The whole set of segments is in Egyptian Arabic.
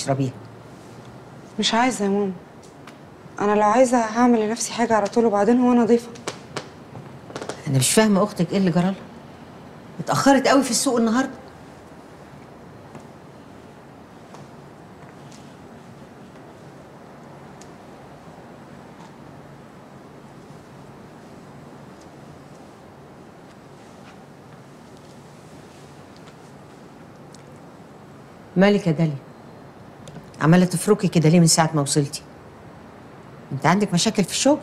تشربيها مش عايزه يا ماما انا لو عايزه هعمل لنفسي حاجه على طول وبعدين هو نظيفه انا مش فاهمه اختك ايه اللي جرالها اتاخرت قوي في السوق النهارده مالك يا داليا عماله تفركي كده ليه من ساعه ما وصلتي انت عندك مشاكل في الشغل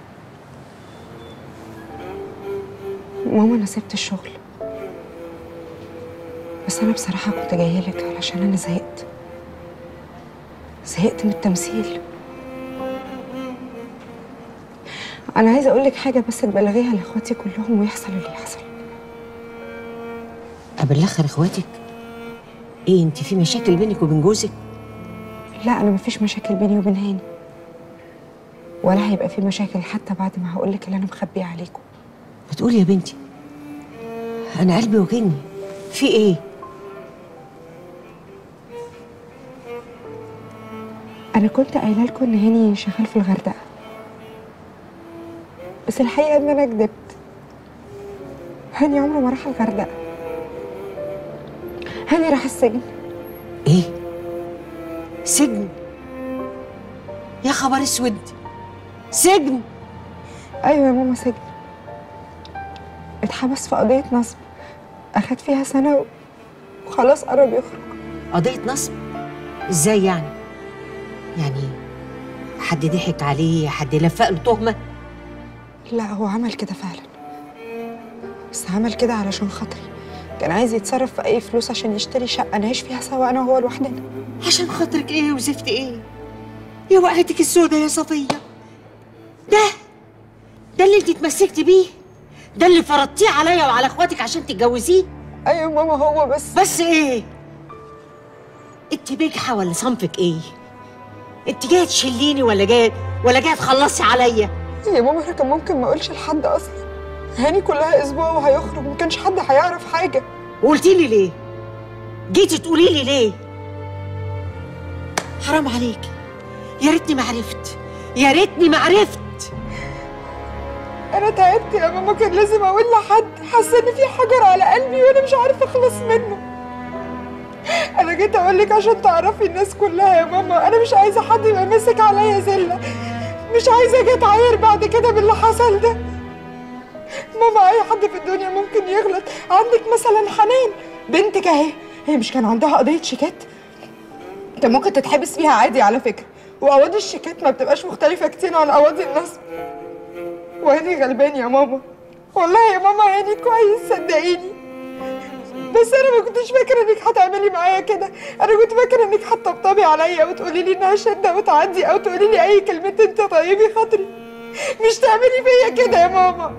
ماما انا سبت الشغل بس انا بصراحه كنت جايه لك علشان انا زهقت زهقت من التمثيل انا عايزه اقول لك حاجه بس تبلغيها لاخواتي كلهم ويحصل اللي يحصل ابلغها لاخواتك ايه انت في مشاكل بينك وبين جوزك لا انا مفيش مشاكل بيني وبين هاني ولا هيبقى في مشاكل حتى بعد ما هقول لك اللي انا مخبيه عليكم بتقولي يا بنتي انا قلبي وجعني في ايه انا كنت قايله لكم ان هاني شغال في الغردقه بس الحقيقه ان انا كدبت هاني عمره ما راح الغردقه هاني راح السجن ايه سجن يا خبر اسود سجن ايوه يا ماما سجن اتحبس في قضيه نصب اخد فيها سنه و- وخلاص قرب يخرج قضيه نصب ازاي يعني يعني حد ضحك عليه حد لفق له تهمه لا هو عمل كده فعلا بس عمل كده علشان خاطري كان عايز يتصرف في اي فلوس عشان يشتري شقه نعيش فيها سوا انا وهو لوحدنا عشان خاطرك ايه وزفت ايه يا وقعتك السودة يا صفية ده ده اللي انت اتمسكتي بيه ده اللي فرضتيه عليا وعلى اخواتك عشان تتجوزيه ايوه ماما هو بس بس ايه انت بجحة ولا صنفك ايه انت جايه تشليني ولا جايه ولا جايه تخلصي عليا يا ماما انا كان ممكن ما اقولش لحد اصلا هاني كلها اسبوع وهيخرج ما كانش حد هيعرف حاجه وقلتي لي ليه جيتي تقولي لي ليه حرام عليك يا ريتني ما عرفت يا ريتني ما عرفت انا تعبت يا ماما كان لازم اقول لحد حاسه ان في حجر على قلبي وانا مش عارفه اخلص منه انا جيت اقول لك عشان تعرفي الناس كلها يا ماما انا مش عايزه حد يبقى ماسك عليا زله مش عايزه اجي اتعاير بعد كده باللي حصل ده ماما اي حد في الدنيا ممكن يغلط عندك مثلا حنان بنتك اهي هي مش كان عندها قضيه شيكات كان ممكن تتحبس فيها عادي على فكره وقواضي الشيكات ما بتبقاش مختلفه كتير عن قواضي النصب وهاني غلبان يا ماما والله يا ماما هاني كويس صدقيني بس انا ما كنتش فاكره انك هتعملي معايا كده انا كنت فاكره انك هتطبطبي عليا وتقولي لي انها شده وتعدي او تقولي لي اي كلمتين تطيبي خاطري مش تعملي فيا كده يا ماما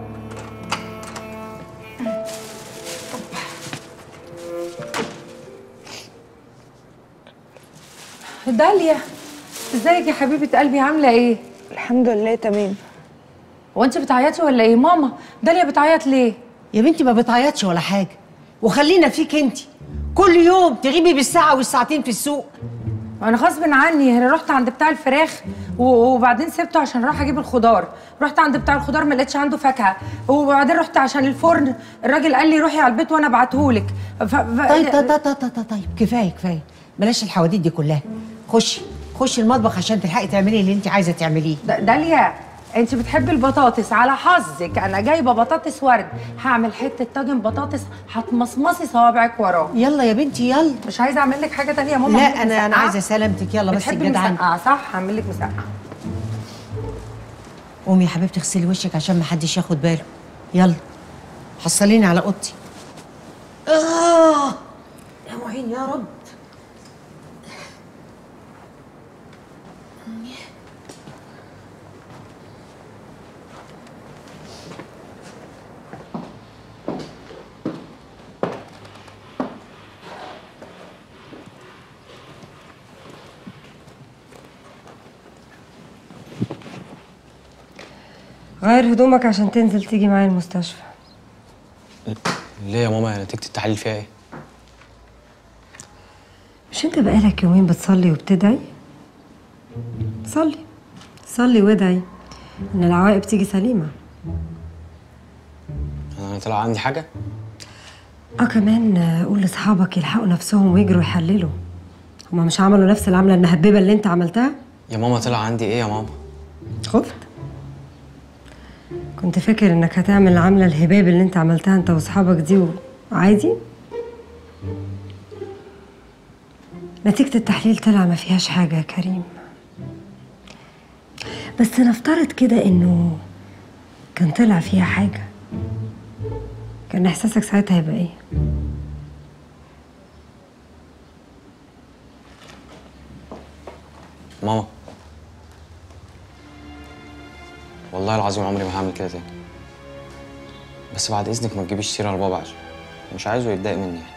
داليا ازيك يا حبيبه قلبي عامله ايه الحمد لله تمام هو انت بتعيطي ولا ايه ماما داليا بتعيط ليه يا بنتي ما بتعيطش ولا حاجه وخلينا فيك انت كل يوم تغيبي بالساعه والساعتين في السوق انا غصب عني انا رحت عند بتاع الفراخ و- وبعدين سبته عشان راح اجيب الخضار رحت عند بتاع الخضار ما لقيتش عنده فاكهه وبعدين رحت عشان الفرن الراجل قال لي روحي على البيت وانا ابعتهولك ف... ف... طيب طيب طيب طيب طيب, طيب. كفايه كفايه بلاش الحواديت دي كلها خشي خشي المطبخ عشان تلحقي تعملي اللي انت عايزه تعمليه د- داليا انت بتحبي البطاطس على حظك انا جايبه بطاطس ورد هعمل حته طاجن بطاطس هتمصمصي صوابعك وراه يلا يا بنتي يلا مش عايزه اعمل لك حاجه تانية يا ماما لا أعمل لك انا انا مسقعة؟ عايزه سلامتك يلا بس بتحبي الجدع المسقعه صح هعمل لك مسقعه قومي يا حبيبتي اغسلي وشك عشان ما حدش ياخد باله يلا حصليني على اوضتي اه يا معين يا رب غير هدومك عشان تنزل تيجي معايا المستشفى ليه يا ماما نتيجة التحاليل فيها ايه؟ مش مش انت بقالك يومين بتصلي وبتدعي صلي صلي وادعي ان العواقب تيجي سليمه انا طلع عندي حاجه اه كمان آه، قول لاصحابك يلحقوا نفسهم ويجروا يحللوا هما مش عملوا نفس العمله المهببه اللي انت عملتها يا ماما طلع عندي ايه يا ماما خفت كنت فاكر انك هتعمل العمله الهباب اللي انت عملتها انت واصحابك دي وعادي نتيجة التحليل طلع ما فيهاش حاجة يا كريم بس نفترض كده انه كان طلع فيها حاجة كان احساسك ساعتها هيبقى ايه؟ ماما والله العظيم عمري ما هعمل كده تاني بس بعد اذنك ما تجيبيش سيره لبابا عشان مش عايزه يتضايق مني يعني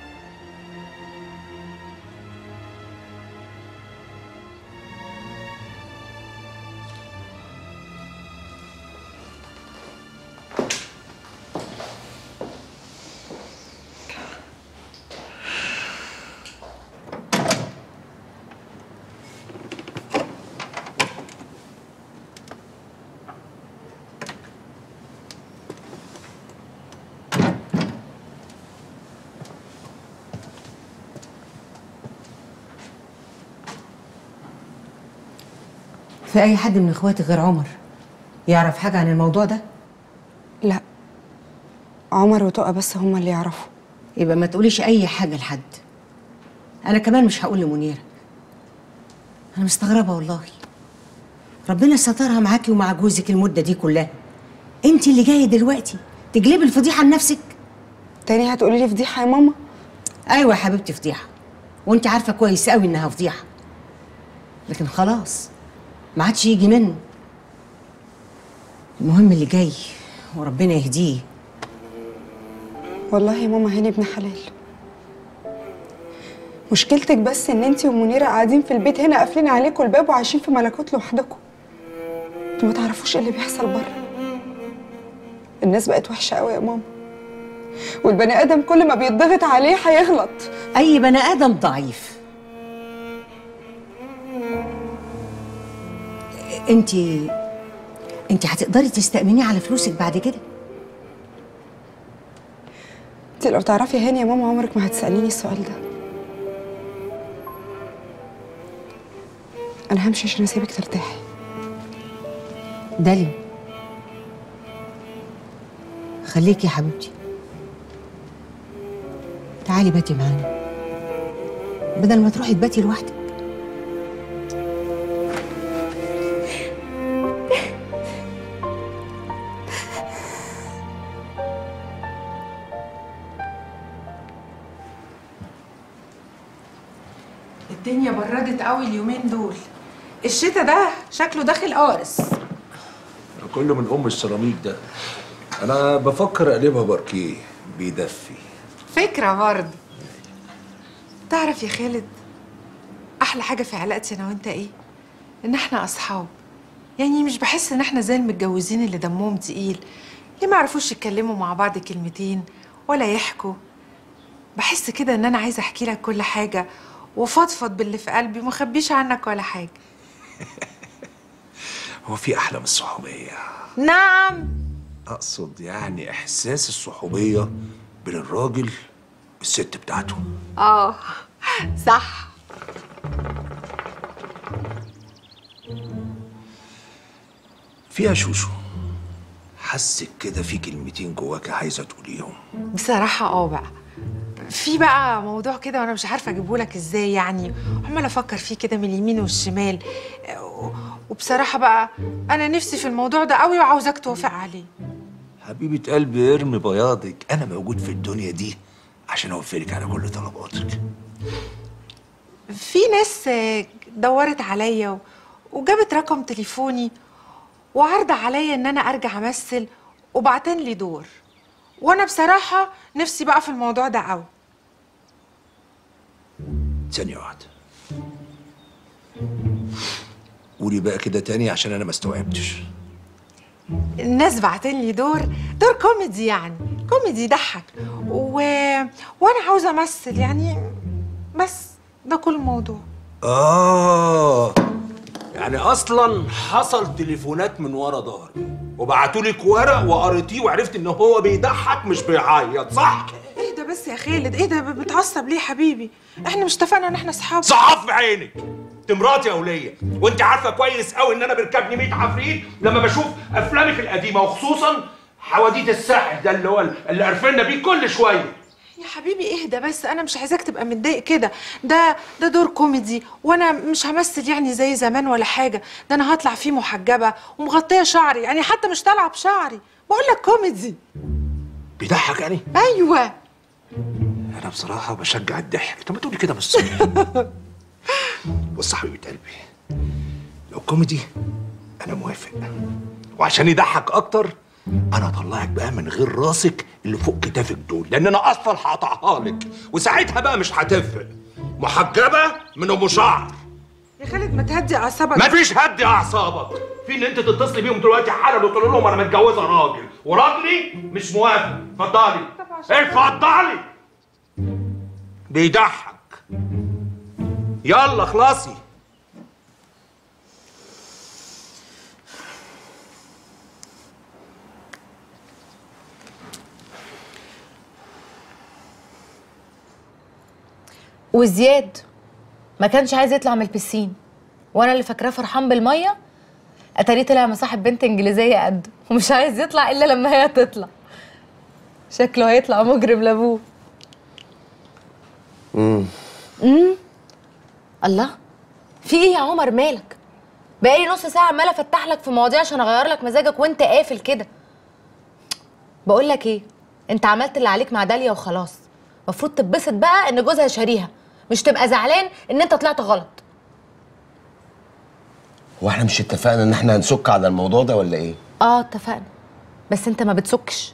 في اي حد من اخواتي غير عمر يعرف حاجه عن الموضوع ده لا عمر وتقى بس هما اللي يعرفوا يبقى ما تقوليش اي حاجه لحد انا كمان مش هقول لمنيره انا مستغربه والله ربنا سترها معاكي ومع جوزك المده دي كلها انت اللي جايه دلوقتي تجلبي الفضيحه لنفسك تاني هتقولي لي فضيحه يا ماما ايوه يا حبيبتي فضيحه وانت عارفه كويس قوي انها فضيحه لكن خلاص ما عادش يجي منه المهم اللي جاي وربنا يهديه والله يا ماما هاني ابن حلال مشكلتك بس ان انتي ومنيره قاعدين في البيت هنا قافلين عليكم الباب وعايشين في ملكوت لوحدكم انتوا ما تعرفوش ايه اللي بيحصل بره الناس بقت وحشه قوي يا ماما والبني ادم كل ما بيتضغط عليه هيغلط اي بني ادم ضعيف انت انت هتقدري تستأمنيه على فلوسك بعد كده انت لو تعرفي هاني يا ماما عمرك ما هتسأليني السؤال ده انا همشي عشان اسيبك ترتاحي داليا خليكي يا حبيبتي تعالي باتي معانا بدل ما تروحي تباتي لوحدك الدنيا بردت قوي اليومين دول الشتا ده شكله داخل قارس كله من ام السيراميك ده انا بفكر اقلبها باركيه بيدفي فكرة برضه تعرف يا خالد أحلى حاجة في علاقتي أنا وأنت إيه؟ إن إحنا أصحاب يعني مش بحس إن إحنا زي المتجوزين اللي دمهم تقيل اللي ما يعرفوش يتكلموا مع بعض كلمتين ولا يحكوا بحس كده إن أنا عايزة أحكي لك كل حاجة وفضفض باللي في قلبي وما أخبيش عنك ولا حاجة هو في احلى من الصحوبيه نعم اقصد يعني احساس الصحوبيه بين الراجل والست بتاعته آه صح فيها شوشو حسك كده في كلمتين جواك عايزه تقوليهم بصراحة اه بقى في بقى موضوع كده وانا مش عارفه اجيبه لك ازاي يعني عمال افكر فيه كده من اليمين والشمال و- وبصراحه بقى انا نفسي في الموضوع ده قوي وعاوزاك توافق عليه حبيبه قلبي ارمي بياضك انا موجود في الدنيا دي عشان اوفرك على كل طلباتك في ناس آه، دورت عليا و- وجابت رقم تليفوني وعرض عليا ان انا ارجع امثل وبعتن لي دور وانا بصراحه نفسي بقى في الموضوع ده قوي ثانيه واحده قولي بقى كده تاني عشان انا ما استوعبتش الناس بعتين لي دور دور كوميدي يعني كوميدي يضحك و... وانا عاوزه امثل يعني بس ده كل الموضوع آه يعني أصلا حصل تليفونات من ورا ظهري وبعتوا لك ورق وقريتيه وعرفت إن هو بيضحك مش بيعيط صح؟ ايه ده بس يا خالد ايه ده بتعصب ليه يا حبيبي احنا مش اتفقنا ان احنا اصحاب صعب في عينك انت مراتي يا وليه وانت عارفه كويس قوي ان انا بيركبني 100 عفريت لما بشوف افلامك القديمه وخصوصا حواديت الساحل ده اللي هو اللي قرفنا بيه كل شويه يا حبيبي اهدى بس انا مش عايزاك تبقى متضايق كده ده ده دور كوميدي وانا مش همثل يعني زي زمان ولا حاجه ده انا هطلع فيه محجبه ومغطيه شعري يعني حتى مش طالعه بشعري بقول لك كوميدي بيضحك يعني ايوه انا بصراحه بشجع الضحك طب ما تقولي كده بالصوت بص يا حبيبه قلبي لو كوميدي انا موافق وعشان يضحك اكتر انا اطلعك بقى من غير راسك اللي فوق كتافك دول لان انا اصلا هقطعها لك وساعتها بقى مش هتفرق محجبه من ام شعر يا خالد ما تهدي اعصابك مفيش هدي اعصابك في ان انت تتصلي بيهم دلوقتي حالا وتقول لهم انا متجوزه راجل وراجلي مش موافق اتفضلي اتفضلي بيضحك يلا خلاصي وزياد ما كانش عايز يطلع من البسين وانا اللي فاكراه فرحان بالميه اتاريه طلع مصاحب بنت انجليزيه قده ومش عايز يطلع الا لما هي تطلع شكله هيطلع مجرم لابوه امم الله في ايه يا عمر مالك بقالي نص ساعه عماله افتح لك في مواضيع عشان اغير لك مزاجك وانت قافل كده بقول لك ايه انت عملت اللي عليك مع داليا وخلاص المفروض تتبسط بقى ان جوزها شاريها مش تبقى زعلان ان انت طلعت غلط هو احنا مش اتفقنا ان احنا هنسك على الموضوع ده ولا ايه؟ اه اتفقنا بس انت ما بتسكش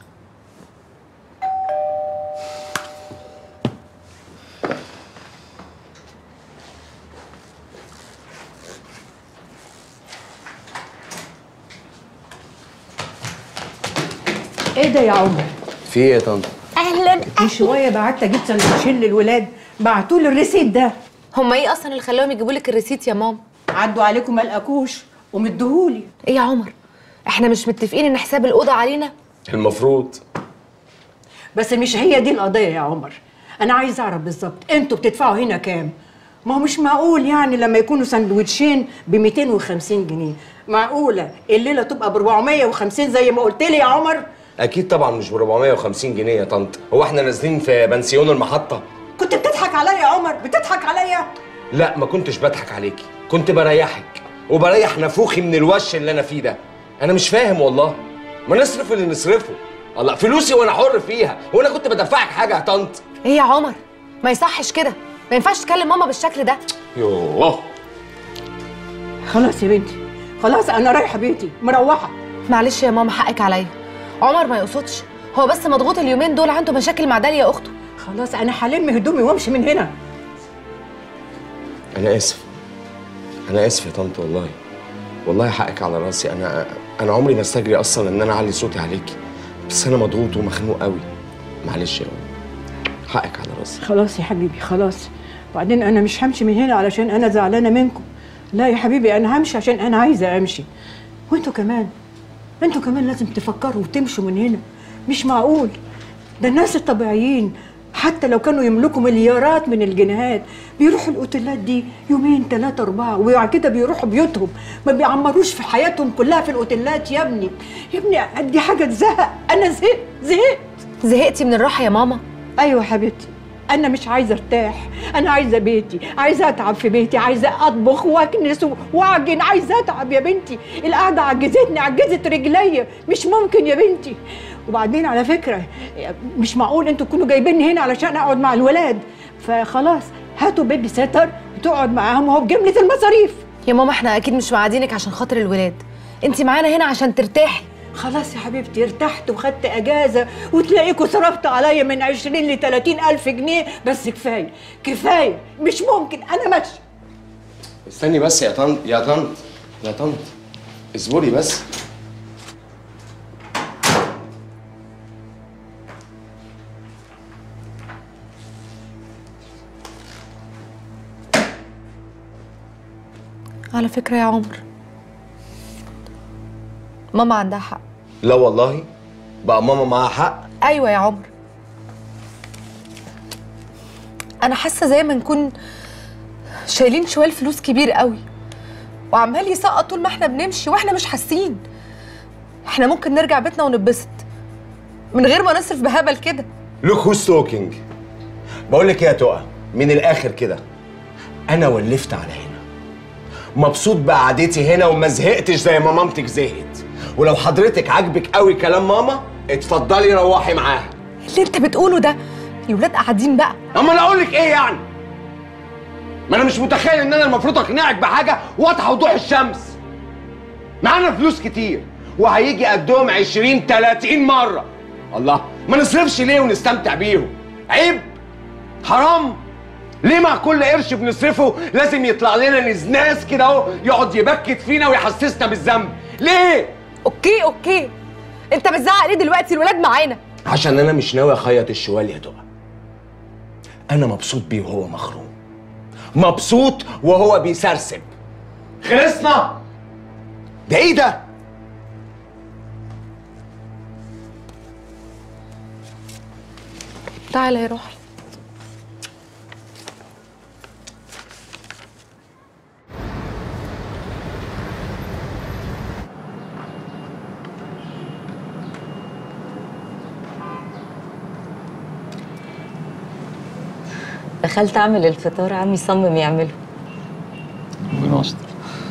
ايه ده يا عمر؟ في ايه يا طنط؟ اهلا من شويه بعت اجيب سندوتشين للولاد بعتوا لي الريسيت ده هما ايه اصلا اللي خلاهم يجيبوا لك الريسيت يا ماما عدوا عليكم ما لقاكوش ومديهولي ايه يا عمر احنا مش متفقين ان حساب الاوضه علينا المفروض بس مش هي دي القضيه يا عمر انا عايز اعرف بالظبط انتوا بتدفعوا هنا كام ما هو مش معقول يعني لما يكونوا سندوتشين ب 250 جنيه معقوله الليله تبقى ب 450 زي ما قلت لي يا عمر اكيد طبعا مش ب 450 جنيه يا طنط هو احنا نازلين في بنسيون المحطه كنت بتضحك عليا يا عمر بتضحك عليا لا ما كنتش بضحك عليكي كنت بريحك وبريح نافوخي من الوش اللي انا فيه ده انا مش فاهم والله ما نصرف اللي نصرفه الله فلوسي وانا حر فيها وانا كنت بدفعك حاجه يا طنط ايه يا عمر ما يصحش كده ما ينفعش تكلم ماما بالشكل ده يوه خلاص يا بنتي خلاص انا رايحه بيتي مروحه معلش يا ماما حقك عليا عمر ما يقصدش هو بس مضغوط اليومين دول عنده مشاكل مع داليا اخته خلاص انا هلم هدومي وامشي من هنا انا اسف انا اسف يا طنط والله والله حقك على راسي انا انا عمري ما استجري اصلا ان انا اعلي صوتي عليكي بس انا مضغوط ومخنوق قوي معلش يا ماما حقك على راسي خلاص يا حبيبي خلاص وبعدين انا مش همشي من هنا علشان انا زعلانه منكم لا يا حبيبي انا همشي عشان انا عايزه امشي وانتوا كمان انتوا كمان لازم تفكروا وتمشوا من هنا مش معقول ده الناس الطبيعيين حتى لو كانوا يملكوا مليارات من الجنيهات بيروحوا الاوتيلات دي يومين ثلاثة أربعة وبعد كده بيروحوا بيوتهم ما بيعمروش في حياتهم كلها في الأوتيلات يا ابني يا ابني دي حاجة تزهق أنا زهقت زهقت زهقتي من الراحه يا ماما ايوه حبيبتي انا مش عايزه ارتاح انا عايزه بيتي عايزه اتعب في بيتي عايزه اطبخ واكنس و- واعجن عايزه اتعب يا بنتي القعده عجزتني عجزت رجليا مش ممكن يا بنتي وبعدين على فكره مش معقول انتوا تكونوا جايبيني هنا علشان اقعد مع الولاد فخلاص هاتوا بيبي سيتر تقعد معاهم وهو بجمله المصاريف يا ماما احنا اكيد مش معادينك عشان خاطر الولاد انت معانا هنا عشان ترتاحي خلاص يا حبيبتي ارتحت وخدت اجازه وتلاقيكوا صرفت عليا من 20 ل 30 الف جنيه بس كفايه كفايه مش ممكن انا ماشيه استني بس يا طنط يا طنط يا طنط اصبري بس على فكره يا عمر ماما عندها حق لا والله بقى ماما معاها حق ايوه يا عمر انا حاسه زي ما نكون شايلين شوال فلوس كبير قوي وعمال يسقط طول ما احنا بنمشي واحنا مش حاسين احنا ممكن نرجع بيتنا ونتبسط من غير ما نصرف بهبل كده لوك هوز توكينج بقول لك ايه يا تقى من الاخر كده انا ولفت على هنا مبسوط بقعدتي هنا وما زهقتش زي ما مامتك زهقت ولو حضرتك عاجبك قوي كلام ماما اتفضلي روحي معاها اللي انت بتقوله ده يا ولاد قاعدين بقى اما انا اقول لك ايه يعني ما انا مش متخيل ان انا المفروض اقنعك بحاجه واضحه وضوح الشمس معانا فلوس كتير وهيجي قدهم 20 30 مره الله ما نصرفش ليه ونستمتع بيهم عيب حرام ليه مع كل قرش بنصرفه لازم يطلع لنا نزناس كده اهو يقعد يبكت فينا ويحسسنا بالذنب ليه اوكي اوكي انت بتزعق ليه دلوقتي الولاد معانا عشان انا مش ناوي اخيط الشوال يا دقة انا مبسوط بيه وهو مخروم مبسوط وهو بيسرسب خلصنا ده ايه ده تعالى يا روحي دخلت اعمل الفطار عمي صمم يعمله ربنا يستر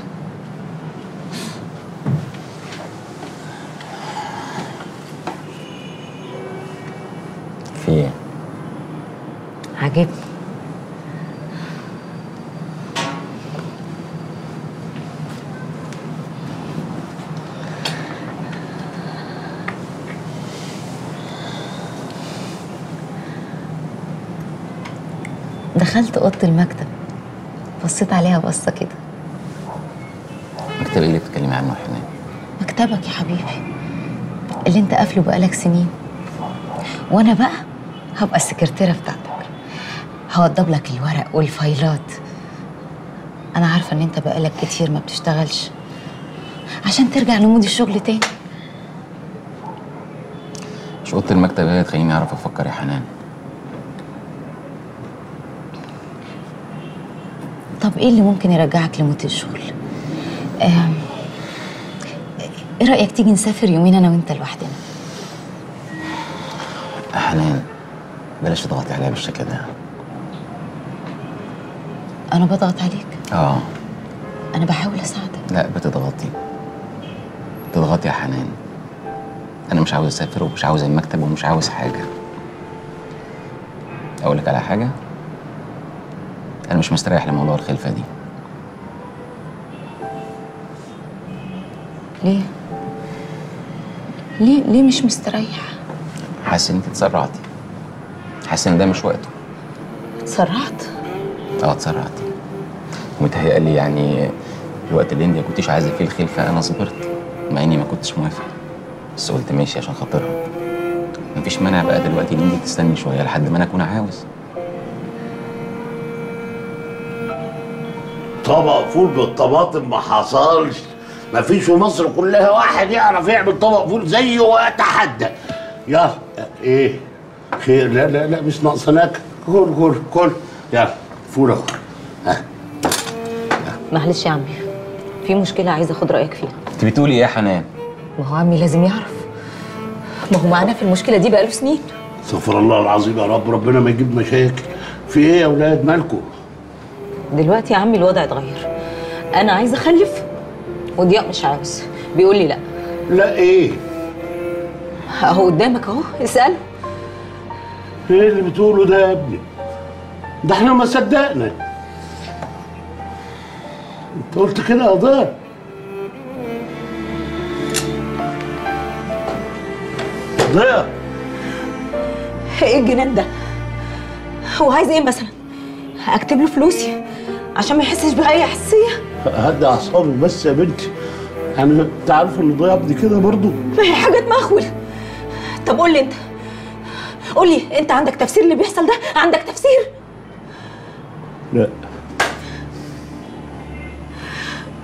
في ايه؟ عجبني دخلت اوضه المكتب بصيت عليها بصه كده مكتب ايه اللي بتتكلمي عنه يا حنان؟ مكتبك يا حبيبي اللي انت قافله بقالك سنين وانا بقى هبقى السكرتيره بتاعتك هوضب لك الورق والفايلات انا عارفه ان انت بقالك كتير ما بتشتغلش عشان ترجع لمود الشغل تاني مش اوضه المكتب هي تخليني اعرف افكر يا حنان طب ايه اللي ممكن يرجعك لمود الشغل آم، ايه رايك تيجي نسافر يومين انا وانت لوحدنا يا حنان بلاش تضغطي عليا بالشكل ده انا بضغط عليك اه انا بحاول اساعدك لا بتضغطي بتضغطي يا حنان انا مش عاوز اسافر ومش عاوز المكتب ومش عاوز حاجه اقول لك على حاجه انا مش مستريح لموضوع الخلفه دي ليه ليه ليه مش مستريح حاسس ان انت اتسرعتي حاسس ان ده مش وقته اتسرعت اه اتسرعتي ومتهيألي يعني الوقت اللي انت ما كنتيش عايزه فيه الخلفه انا صبرت مع اني ما كنتش موافق بس قلت ماشي عشان خاطرها مفيش مانع بقى دلوقتي ان انت تستني شويه لحد ما انا اكون عاوز طبق فول بالطماطم ما حصلش ما فيش في مصر كلها واحد يعرف يعمل طبق فول زيه واتحدى يلا ايه خير لا لا لا مش ناقصه نكد كل كل كل يلا فول اهو ها معلش يا عمي في مشكله عايزه اخد رايك فيها انت بتقولي ايه يا حنان ما هو عمي لازم يعرف ما هو معانا في المشكله دي بقاله سنين استغفر الله العظيم يا رب ربنا ما يجيب مشاكل في ايه يا اولاد مالكم دلوقتي يا عمي الوضع اتغير انا عايزه اخلف وضياء مش عاوز بيقول لي لا لا ايه اهو قدامك اهو اساله ايه اللي بتقوله ده يا ابني ده احنا ما صدقنا انت قلت كده يا ضياء ضياء ايه الجنان ده هو عايز ايه مثلا اكتب له فلوسي عشان ما يحسش باي حساسيه هدي اعصابك بس يا بنتي يعني انت عارف ان ضياء ابني كده برضه ما هي حاجه تمخول طب قول لي انت قول لي انت عندك تفسير اللي بيحصل ده عندك تفسير لا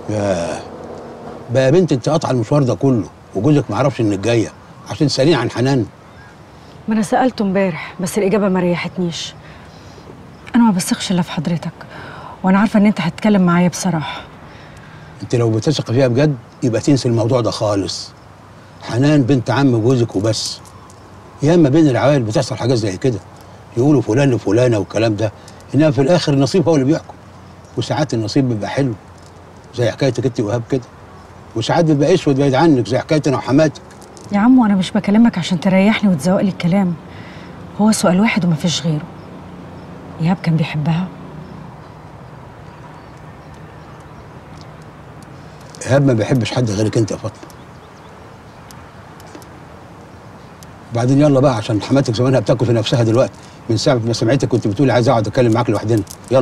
ياه بقى يا بنت انت قاطعه المشوار ده كله وجوزك ما عرفش انك جايه عشان تساليني عن حنان ما انا سالته امبارح بس الاجابه ما ريحتنيش انا ما بثقش الا في حضرتك وانا عارفه ان انت هتتكلم معايا بصراحه انت لو بتثق فيها بجد يبقى تنسي الموضوع ده خالص حنان بنت عم جوزك وبس ياما بين العوائل بتحصل حاجات زي كده يقولوا فلان لفلانه والكلام ده انما في الاخر النصيب هو اللي بيحكم وساعات النصيب بيبقى حلو زي حكايتك انت وهاب كده وساعات بيبقى اسود بعيد عنك زي حكايه انا وحماتك يا عمو انا مش بكلمك عشان تريحني وتزوق لي الكلام هو سؤال واحد ومفيش غيره ايهاب كان بيحبها ايهاب ما بيحبش حد غيرك انت يا فاطمه وبعدين يلا بقى عشان حماتك زمانها بتاكل في نفسها دلوقتي من ساعه ما سمعتك كنت بتقولي عايز اقعد اتكلم معاك لوحدنا يلا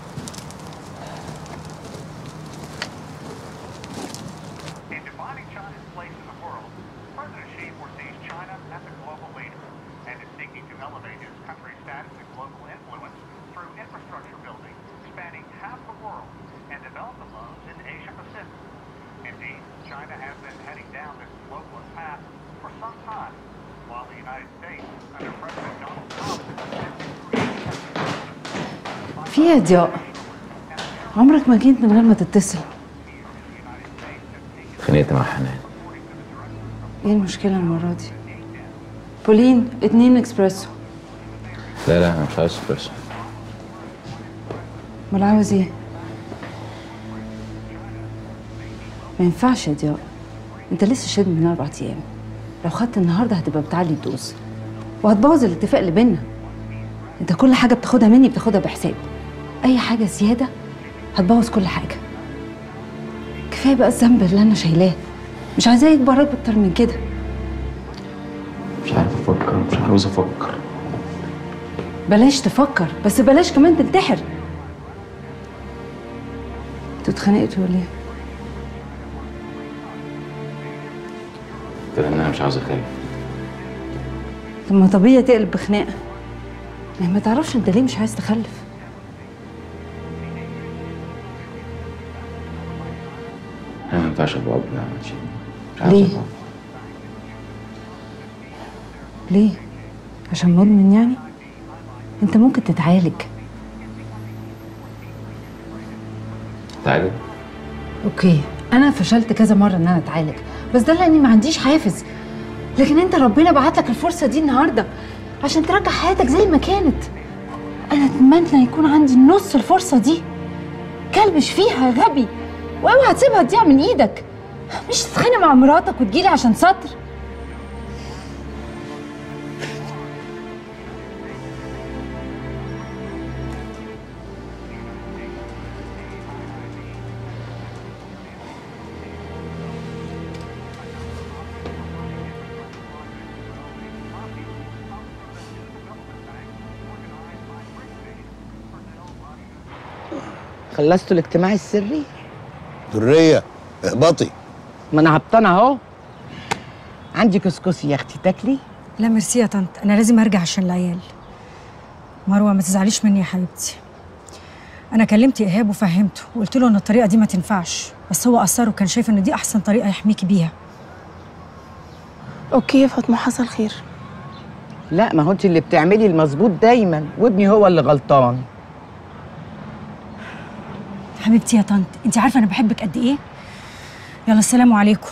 في إيه يا ضياء عمرك ما جيت من غير ما تتصل اتخانقت مع حنان ايه المشكلة المرة دي بولين اتنين اكسبريسو لا لا انا مش عايز اسبريسو امال عاوز ايه ما ينفعش يا ضياء انت لسه شاد من اربع ايام لو خدت النهارده هتبقى بتعلي الدوز وهتبوظ الاتفاق اللي بينا انت كل حاجه بتاخدها مني بتاخدها بحساب اي حاجه زياده هتبوظ كل حاجه كفايه بقى الذنب اللي انا شايلاه مش عايزاه يكبر اكتر من كده مش عارف افكر مش عاوز افكر بلاش تفكر بس بلاش كمان تنتحر انتوا اتخانقتوا ليه قلت لها ان انا مش عاوز اخاف طب ما طبيعي تقلب بخناقه ما ما تعرفش انت ليه مش عايز تخلف انا ما ينفعش ابقى اب لا ماشي مش عاوز ليه؟ ابقى أب. ليه عشان مدمن يعني انت ممكن تتعالج تعالى اوكي انا فشلت كذا مره ان انا اتعالج بس ده لاني ما عنديش حافز لكن انت ربنا بعت لك الفرصه دي النهارده عشان ترجع حياتك زي ما كانت انا اتمنى يكون عندي نص الفرصه دي كلبش فيها غبي واوعى تسيبها تضيع من ايدك مش تتخانق مع مراتك وتجيلي عشان سطر خلصتوا الاجتماع السري؟ دريه اهبطي ما انا هبطانه اهو عندي كسكسي يا اختي تاكلي؟ لا ميرسي يا طنط انا لازم ارجع عشان العيال مروه ما تزعليش مني يا حبيبتي انا كلمت ايهاب وفهمته وقلت له ان الطريقه دي ما تنفعش بس هو اصر وكان شايف ان دي احسن طريقه يحميكي بيها اوكي يا فاطمه حصل خير لا ما هو انت اللي بتعملي المظبوط دايما وابني هو اللي غلطان حبيبتي يا طنط انت عارفه انا بحبك قد ايه يلا السلام عليكم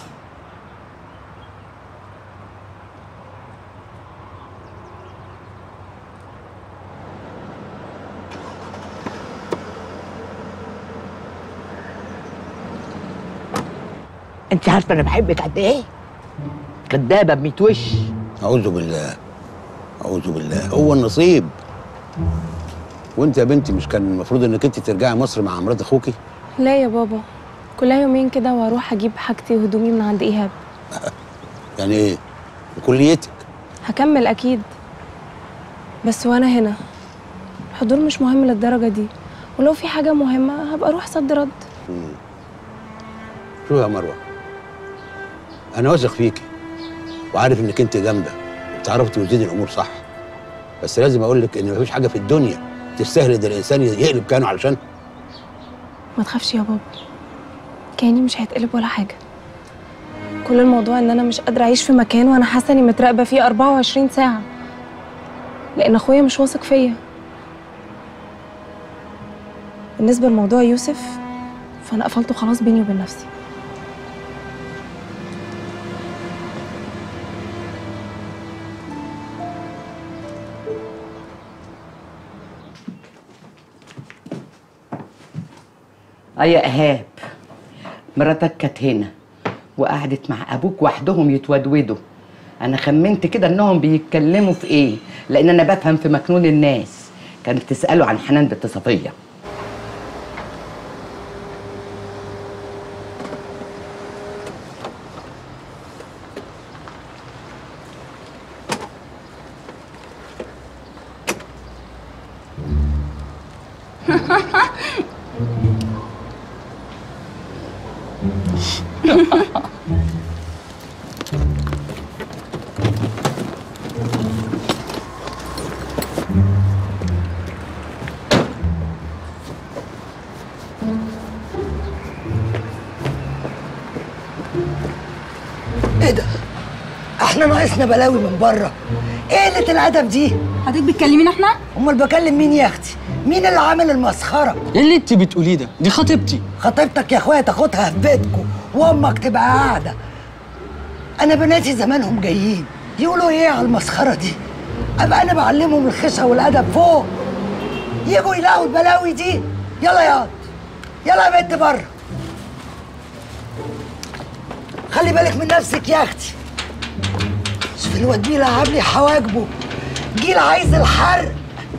انت عارفه انا بحبك قد ايه؟ كدابه بميت وش اعوذ بالله اعوذ بالله هو النصيب وانت يا بنتي مش كان المفروض انك انت ترجعي مصر مع مرات اخوكي لا يا بابا كلها يومين كده واروح اجيب حاجتي وهدومي من عند ايهاب يعني ايه كليتك هكمل اكيد بس وانا هنا الحضور مش مهم للدرجه دي ولو في حاجه مهمه هبقى اروح صد رد شو يا مروه انا واثق فيكي وعارف انك انت جامده وبتعرفي توزني الامور صح بس لازم اقول لك ان مفيش حاجه في الدنيا تستاهل ان الانسان يقلب كانه علشان ما تخافش يا بابا كاني مش هيتقلب ولا حاجه كل الموضوع ان انا مش قادره اعيش في مكان وانا حاسه اني متراقبه فيه 24 ساعه لان اخويا مش واثق فيا بالنسبه لموضوع يوسف فانا قفلته خلاص بيني وبين نفسي اه يا ايهاب مراتك كانت هنا وقعدت مع ابوك وحدهم يتودودوا انا خمنت كده انهم بيتكلموا في ايه لان انا بفهم في مكنون الناس كانت تساله عن حنان بنت صفيه ايه ده؟ احنا ناقصنا بلاوي من بره ايه قله الادب دي؟ حضرتك بتكلمين احنا؟ امال بكلم مين يا اختي؟ مين اللي عامل المسخره؟ ايه اللي انت بتقوليه ده؟ دي خطيبتي خطيبتك يا اخويا تاخدها في بيتكم وامك تبقى قاعده انا بناتي زمانهم جايين يقولوا ايه على المسخره دي؟ ابقى انا بعلمهم الخشة والادب فوق يجوا يلاقوا البلاوي دي يلا يا يلا يا بنت بره خلي بالك من نفسك يا اختي شوف الواد بيه لعب لي حواجبه جيل عايز الحرق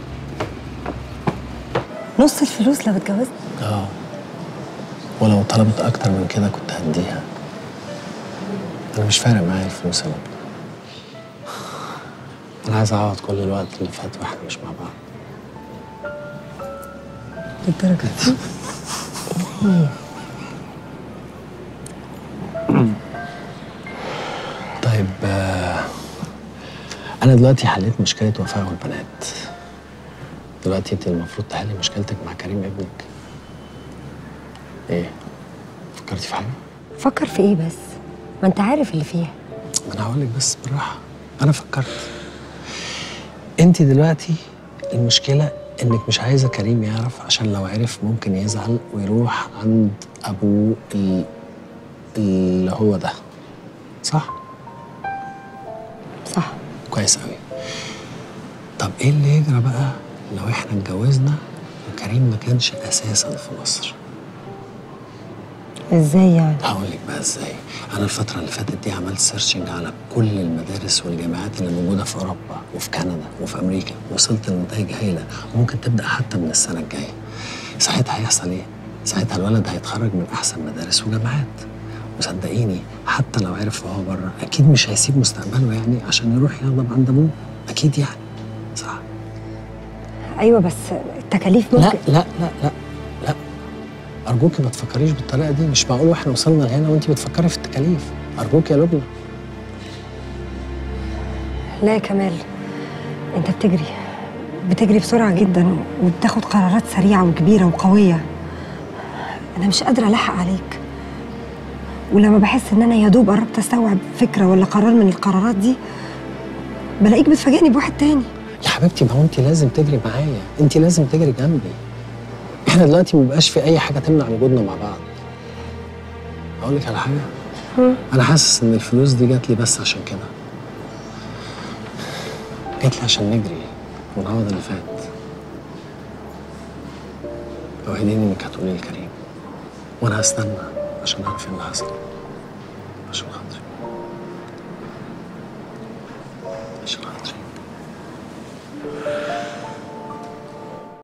نص الفلوس لو اتجوزت اه ولو طلبت اكتر من كده كنت هديها انا مش فارق معايا الفلوس انا انا عايز اعوض كل الوقت اللي فات واحنا مش مع بعض للدرجه دي طيب آه، انا دلوقتي حليت مشكله وفاء والبنات دلوقتي انت المفروض تحلي مشكلتك مع كريم ابنك ايه فكرتي في حاجه فكر في ايه بس ما انت عارف اللي فيها انا هقول لك بس بالراحه انا فكرت انت دلوقتي المشكله انك مش عايزه كريم يعرف عشان لو عرف ممكن يزعل ويروح عند ابوه ال- اللي هو ده صح صح كويس قوي طب ايه اللي يجرى بقى لو احنا اتجوزنا وكريم ما كانش اساسا في مصر ازاي يعني هقول لك بقى ازاي انا الفتره اللي فاتت دي عملت سيرشنج على كل المدارس والجامعات اللي موجوده في اوروبا وفي كندا وفي امريكا وصلت لنتائج هايله وممكن تبدا حتى من السنه الجايه ساعتها هيحصل ايه ساعتها الولد هيتخرج من احسن مدارس وجامعات وصدقيني حتى لو عرف وهو بره اكيد مش هيسيب مستقبله يعني عشان يروح يغضب عند ابوه اكيد يعني ايوه بس التكاليف لا ممكن لا لا لا لا ارجوكي ما تفكريش بالطريقه دي مش معقول واحنا وصلنا لهنا وانت بتفكري في التكاليف ارجوك يا لبنى لا يا كمال انت بتجري بتجري بسرعه جدا وبتاخد قرارات سريعه وكبيره وقويه انا مش قادره الحق عليك ولما بحس ان انا يا دوب قربت استوعب فكره ولا قرار من القرارات دي بلاقيك بتفاجئني بواحد تاني يا حبيبتي ما هو انت لازم تجري معايا انت لازم تجري جنبي احنا دلوقتي ما بقاش في اي حاجه تمنع وجودنا مع بعض اقول لك على حاجه انا حاسس ان الفلوس دي جات لي بس عشان كده جات لي عشان نجري ونعوض اللي فات اوعديني انك هتقولي لكريم وانا هستنى عشان اعرف ايه اللي حصل عشان خاطري عشان خاطري